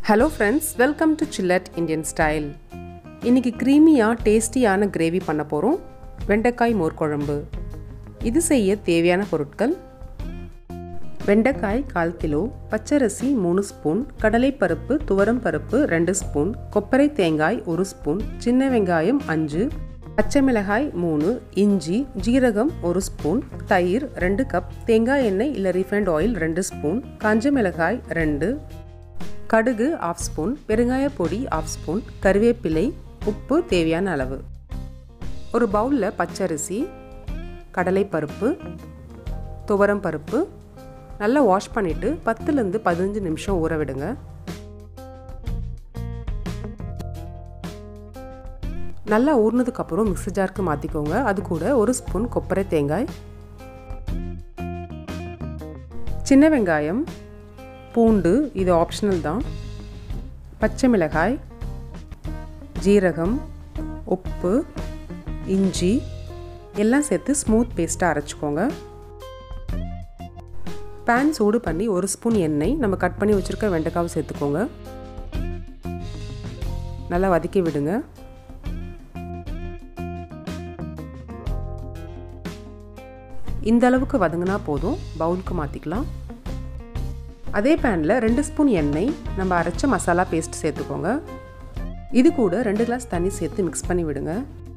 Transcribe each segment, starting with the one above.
hello friends welcome to சில்லட் Indian style இன்றைக்கி க்ரீமியாக டேஸ்டியான கிரேவி பண்ண போகிறோம் வெண்டைக்காய் மோர் குழம்பு இது செய்ய தேவையான பொருட்கள் வெண்டைக்காய் கால் கிலோ பச்சரிசி மூணு ஸ்பூன் கடலைப்பருப்பு துவரம் பருப்பு ரெண்டு ஸ்பூன் கொப்பரை தேங்காய் ஒரு ஸ்பூன் சின்ன வெங்காயம் அஞ்சு பச்சை மிளகாய் மூணு இஞ்சி ஜீரகம் ஒரு ஸ்பூன் தயிர் ரெண்டு கப் தேங்காய் எண்ணெய் இல்லை ரீஃபைண்ட் ஆயில் ரெண்டு ஸ்பூன் காஞ்ச மிளகாய் ரெண்டு கடுகு ஆஃப் ஸ்பூன் பெருங்காய பொடி ஆஃப் ஸ்பூன் கருவேப்பிலை உப்பு தேவையான அளவு ஒரு பவுலில் பச்சரிசி கடலைப்பருப்பு துவரம் பருப்பு நல்லா வாஷ் பண்ணிவிட்டு பத்துலேருந்து பதினஞ்சு நிமிஷம் ஊற விடுங்க நல்லா ஊறினதுக்கப்புறம் மிக்ஸி ஜாருக்கு மாற்றிக்கோங்க அது கூட ஒரு ஸ்பூன் கொப்பரை தேங்காய் சின்ன வெங்காயம் பூண்டு இது ஆப்ஷனல் தான் பச்சை மிளகாய் ஜீரகம் உப்பு இஞ்சி எல்லாம் சேர்த்து ஸ்மூத் பேஸ்ட்டாக அரைச்சிக்கோங்க பேன் சூடு பண்ணி ஒரு ஸ்பூன் எண்ணெய் நம்ம கட் பண்ணி வச்சுருக்க வெண்டைக்காவை சேர்த்துக்கோங்க நல்லா வதக்கி விடுங்க இந்த அளவுக்கு வதங்கினா போதும் பவுலுக்கு மாற்றிக்கலாம் அதே பேனில் ரெண்டு ஸ்பூன் எண்ணெய் நம்ம அரைச்ச மசாலா பேஸ்ட் சேர்த்துக்கோங்க இது கூட ரெண்டு கிளாஸ் தண்ணி சேர்த்து மிக்ஸ் பண்ணி விடுங்க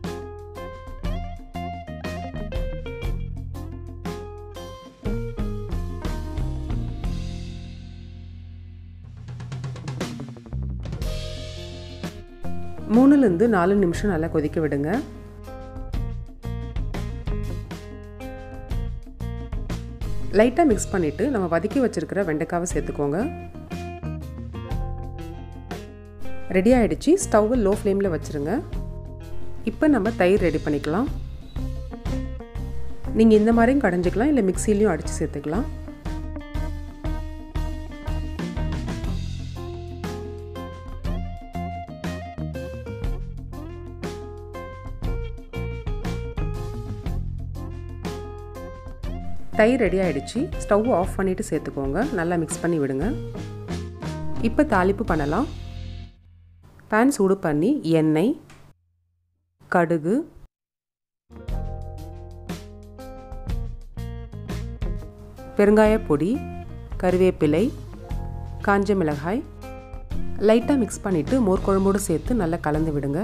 மூணுலேருந்து நாலு நிமிஷம் நல்லா கொதிக்க விடுங்க லைட்டாக மிக்ஸ் பண்ணிவிட்டு நம்ம வதக்கி வச்சுருக்கிற வெண்டைக்காவை சேர்த்துக்கோங்க ரெடி ஆகிடுச்சு ஸ்டவ்வை லோ ஃப்ளேமில் வச்சுருங்க இப்போ நம்ம தயிர் ரெடி பண்ணிக்கலாம் நீங்கள் இந்த மாதிரியும் கடைஞ்சிக்கலாம் இல்லை மிக்சிலையும் அடித்து சேர்த்துக்கலாம் தயிர் ரெடி ஆகிடுச்சு ஸ்டவ் ஆஃப் பண்ணிவிட்டு சேர்த்துக்கோங்க நல்லா மிக்ஸ் பண்ணி விடுங்க இப்போ தாளிப்பு பண்ணலாம் பேன் சூடு பண்ணி எண்ணெய் கடுகு பெருங்காய பொடி கருவேப்பிலை காஞ்ச மிளகாய் லைட்டாக மிக்ஸ் பண்ணிவிட்டு மோர் குழம்போடு சேர்த்து நல்லா கலந்து விடுங்க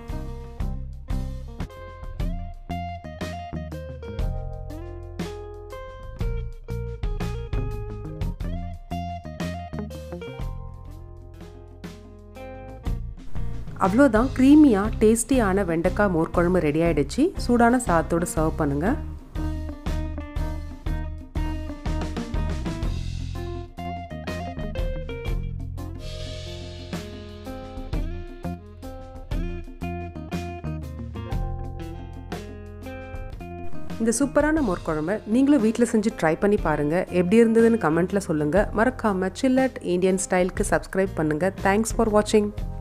அவ்வளோதான் க்ரீமியாக டேஸ்டியான வெண்டைக்காய் மோர் குழம்பு ரெடி ஆகிடுச்சு சூடான சாதத்தோடு சர்வ் பண்ணுங்கள் இந்த சூப்பரான மோர் குழம்பை நீங்களும் வீட்டில் செஞ்சு ட்ரை பண்ணி பாருங்கள் எப்படி இருந்ததுன்னு கமெண்ட்டில் சொல்லுங்கள் மறக்காமல் சில்லட் இந்தியன் ஸ்டைலுக்கு சப்ஸ்கிரைப் பண்ணுங்கள் தேங்க்ஸ் ஃபார் வாட்சிங்